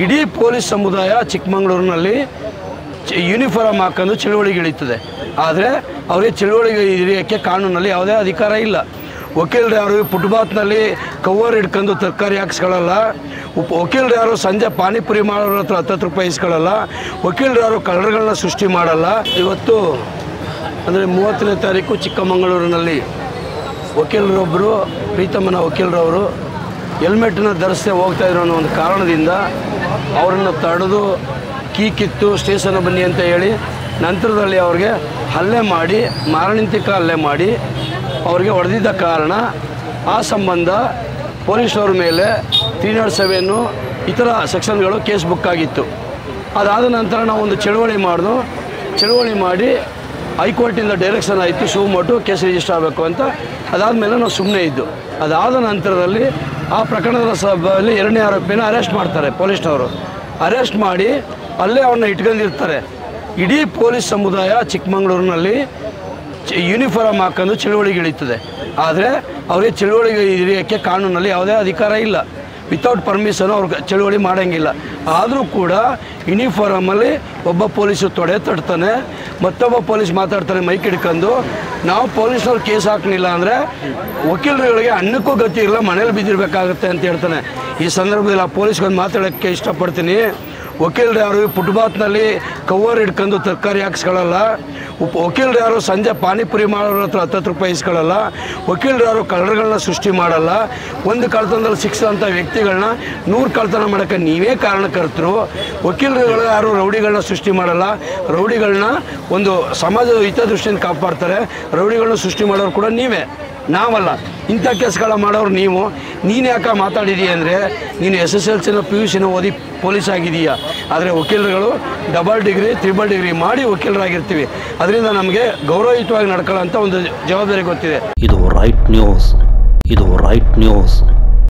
ಇಡೀ ಪೊಲೀಸ್ ಸಮುದಾಯ ಚಿಕ್ಕಮಗಳೂರಿನಲ್ಲಿ ಚ- ಯೂನಿಫಾರ್ಮ್ ಹಾಕೊಂಡು ಚಳುವಳಿಗೆ ಇಳೀತದೆ ಆದರೆ ಅವರಿಗೆ ಚಳುವಳಿಗೆ ಹಿಡಿಯೋಕ್ಕೆ ಕಾನೂನಲ್ಲಿ ಯಾವುದೇ ಅಧಿಕಾರ ಇಲ್ಲ ವಕೀಲರು ಯಾರು ಫುಟ್ಪಾತ್ನಲ್ಲಿ ಕವರ್ ಹಿಡ್ಕೊಂಡು ತರಕಾರಿ ಹಾಕ್ಸ್ಕೊಳ್ಳಲ್ಲ ಉಪ ವಕೀಲರು ಯಾರು ಸಂಜೆ ಪಾನಿಪುರಿ ಮಾಡೋರ ಹತ್ರ ಹತ್ತತ್ತು ರೂಪಾಯಿ ಇಸ್ಕೊಳ್ಳಲ್ಲ ವಕೀಲರು ಯಾರು ಕಳ್ಳರುಗಳನ್ನ ಸೃಷ್ಟಿ ಮಾಡಲ್ಲ ಇವತ್ತು ಅಂದರೆ ಮೂವತ್ತನೇ ತಾರೀಕು ಚಿಕ್ಕಮಗಳೂರಿನಲ್ಲಿ ವಕೀಲರೊಬ್ಬರು ಪ್ರೀತಮನ ವಕೀಲರವರು ಹೆಲ್ಮೆಟನ್ನ ಧರಿಸದೆ ಹೋಗ್ತಾ ಇರೋ ಅನ್ನೋ ಒಂದು ಕಾರಣದಿಂದ ಅವರನ್ನು ತಡೆದು ಕೀ ಕಿತ್ತು ಸ್ಟೇಷನ್ ಬನ್ನಿ ಅಂತ ಹೇಳಿ ನಂತರದಲ್ಲಿ ಅವ್ರಿಗೆ ಹಲ್ಲೆ ಮಾಡಿ ಮಾರಣಾಂತಿಕ ಹಲ್ಲೆ ಮಾಡಿ ಅವ್ರಿಗೆ ಹೊಡೆದಿದ್ದ ಕಾರಣ ಆ ಸಂಬಂಧ ಪೊಲೀಸವ್ರ ಮೇಲೆ ತ್ರೀ ನಾಟ್ ಸೆವೆನ್ನು ಇತರ ಸೆಕ್ಷನ್ಗಳು ಕೇಸ್ ಬುಕ್ ಆಗಿತ್ತು ಅದಾದ ನಂತರ ನಾವು ಒಂದು ಚಳುವಳಿ ಮಾಡಿದ್ವು ಚಳುವಳಿ ಮಾಡಿ ಹೈಕೋರ್ಟಿಂದ ಡೈರೆಕ್ಷನ್ ಆಯಿತು ಶಿವಮೊಟ್ಟು ಕೇಸ್ ರಿಜಿಸ್ಟರ್ ಆಗಬೇಕು ಅಂತ ಅದಾದಮೇಲೆ ನಾವು ಸುಮ್ಮನೆ ಇದ್ದು ಅದಾದ ನಂತರದಲ್ಲಿ ಆ ಪ್ರಕರಣದ ಸಭೆಯಲ್ಲಿ ಎರಡನೇ ಆರೋಪಿನ ಅರೆಸ್ಟ್ ಮಾಡ್ತಾರೆ ಪೊಲೀಸ್ನವರು ಅರೆಸ್ಟ್ ಮಾಡಿ ಅಲ್ಲೇ ಅವ್ರನ್ನ ಇಟ್ಕೊಂಡಿರ್ತಾರೆ ಇಡೀ ಪೊಲೀಸ್ ಸಮುದಾಯ ಚಿಕ್ಕಮಗಳೂರಿನಲ್ಲಿ ಚ- ಯೂನಿಫಾರ್ಮ್ ಹಾಕೊಂಡು ಚಳುವಳಿಗೆ ಇಳೀತದೆ ಆದರೆ ಅವರಿಗೆ ಚಳುವಳಿಗೆ ಹಿಡಿಯೋಕ್ಕೆ ಕಾನೂನಲ್ಲಿ ಯಾವುದೇ ಅಧಿಕಾರ ಇಲ್ಲ ವಿತೌಟ್ ಪರ್ಮಿಷನ್ ಅವ್ರಿಗೆ ಚಳುವಳಿ ಮಾಡೋಂಗಿಲ್ಲ ಆದರೂ ಕೂಡ ಯೂನಿಫಾರ್ಮಲ್ಲಿ ಒಬ್ಬ ಪೊಲೀಸು ತೊಡೆ ತಡ್ತಾನೆ ಮತ್ತೊಬ್ಬ ಪೊಲೀಸ್ ಮಾತಾಡ್ತಾನೆ ಮೈಕ್ ಹಿಡ್ಕೊಂಡು ನಾವು ಪೊಲೀಸ್ನವ್ರು ಕೇಸ್ ಹಾಕಲಿಲ್ಲ ಅಂದರೆ ವಕೀಲರುಗಳಿಗೆ ಅನ್ನಕ್ಕೂ ಗತಿ ಇರಲ್ಲ ಮನೇಲಿ ಬಿದ್ದಿರಬೇಕಾಗುತ್ತೆ ಅಂತ ಹೇಳ್ತಾನೆ ಈ ಸಂದರ್ಭದಲ್ಲಿ ಆ ಪೊಲೀಸ್ಗೊಂದು ಮಾತಾಡೋಕ್ಕೆ ಇಷ್ಟಪಡ್ತೀನಿ ವಕೀಲರು ಯಾರು ಫುಟ್ಪಾತ್ನಲ್ಲಿ ಕವರ್ ಹಿಡ್ಕೊಂಡು ತರಕಾರಿ ಹಾಕ್ಸ್ಕೊಳ್ಳಲ್ಲ ಉಪ ವಕೀಲರು ಯಾರು ಸಂಜೆ ಪಾನಿಪುರಿ ಮಾಡೋರ ಹತ್ರ ಹತ್ತತ್ತು ರೂಪಾಯಿ ಇಸ್ಕೊಳ್ಳಲ್ಲ ವಕೀಲರು ಯಾರು ಕಳ್ಳರುಗಳನ್ನ ಸೃಷ್ಟಿ ಮಾಡಲ್ಲ ಒಂದು ಕಳ್ತನದಲ್ಲಿ ಸಿಕ್ಸೋಂಥ ವ್ಯಕ್ತಿಗಳನ್ನ ನೂರು ಕಳ್ತನ ಮಾಡೋಕ್ಕೆ ನೀವೇ ಕಾರಣಕರ್ತರು ವಕೀಲರುಗಳು ಯಾರು ರೌಡಿಗಳನ್ನ ಸೃಷ್ಟಿ ಮಾಡಲ್ಲ ರೌಡಿಗಳನ್ನ ಒಂದು ಸಮಾಜದ ಹಿತದೃಷ್ಟಿಯಿಂದ ಕಾಪಾಡ್ತಾರೆ ರೌಡಿಗಳನ್ನ ಸೃಷ್ಟಿ ಮಾಡೋರು ಕೂಡ ನೀವೇ ನಾವಲ್ಲ ಇಂಥ ಕೆಲಸಗಳ ಮಾಡೋರು ನೀವು ನೀನು ಯಾಕೆ ಮಾತಾಡಿದೀಯ ಅಂದರೆ ನೀನು ಎಸ್ ಎಸ್ ಎಲ್ ಸಿನ ಪಿ ಯು ಸಿನ ಓದಿ ಪೊಲೀಸ್ ಆಗಿದೀಯಾ ಆದರೆ ವಕೀಲರುಗಳು ಡಬಲ್ ಡಿಗ್ರಿ ತ್ರಿಬಲ್ ಡಿಗ್ರಿ ಮಾಡಿ ವಕೀಲರಾಗಿರ್ತೀವಿ ಅದರಿಂದ ನಮಗೆ ಗೌರವಯುತವಾಗಿ ನಡ್ಕೊಳ್ಳೋ ಅಂತ ಒಂದು ಜವಾಬ್ದಾರಿ ಗೊತ್ತಿದೆ ಇದು ರೈಟ್ ನ್ಯೂಸ್ ಇದು ರೈಟ್ ನ್ಯೂಸ್